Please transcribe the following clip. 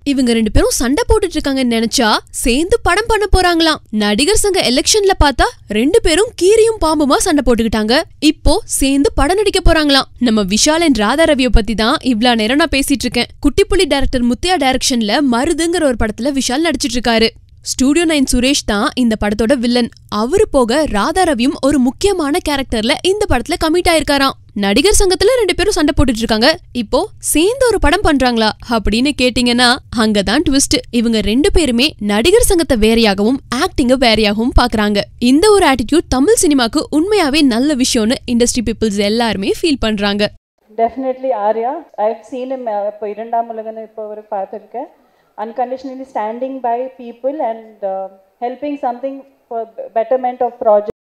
இவங்க ரெண்டு பேரும் சண்டை போட்டுட்டு இருக்காங்கன்னு நினைச்சா சேர்ந்து படம் பண்ண போறாங்களாம் நடிகர் சங்க எலெக்ஷன்ல பார்த்தா ரெண்டு பேரும் கீரியும் பாம்புமா சண்டை போட்டுக்கிட்டாங்க இப்போ சேர்ந்து படம் நடிக்க போறாங்களாம் நம்ம விஷால் அண்ட் ராதா ரவியை பத்தி தான் இவ்ளோ நேரம் நான் பேசிட்டு இருக்கேன் குட்டிப்புலி டைரக்டர் முத்தையா டைரக்ஷன்ல மருதுங்கிற ஒரு படத்துல விஷால் நடிச்சிட்டு இருக்காரு ஸ்டூடியோ நைன் சுரேஷ் தான் இந்த படத்தோட வில்லன் அவரு போக ராதா ரவியும் ஒரு முக்கியமான கேரக்டர்ல இந்த படத்துல கமிட் ஆயிருக்காராம் நடிகர் சங்கத்துல ரெண்டு பேரும் சண்டை போட்டுட்டு இருக்காங்க இப்போ சேர்ந்து ஒரு படம் பண்றாங்களா அப்படின்னு கேட்டீங்கன்னா அங்கதான் ட்விஸ்ட் இவங்க ரெண்டு பேருமே நடிகர் சங்கத்தை வேறையாகவும் ஆக்டிங்க வேறையாகவும் பாக்குறாங்க இந்த ஒரு ஆட்டிடியூட் தமிழ் சினிமாக்கு உண்மையாவே நல்ல விஷயம்னு இண்டஸ்ட்ரி பீப்புள்ஸ் எல்லாருமே ஃபீல் பண்றாங்க definitely Arya I have seen him இப்போ இரண்டாம் உலகன்னு இப்போ ஒரு பார்த்துருக்கேன் unconditionally standing by people and helping something for betterment of project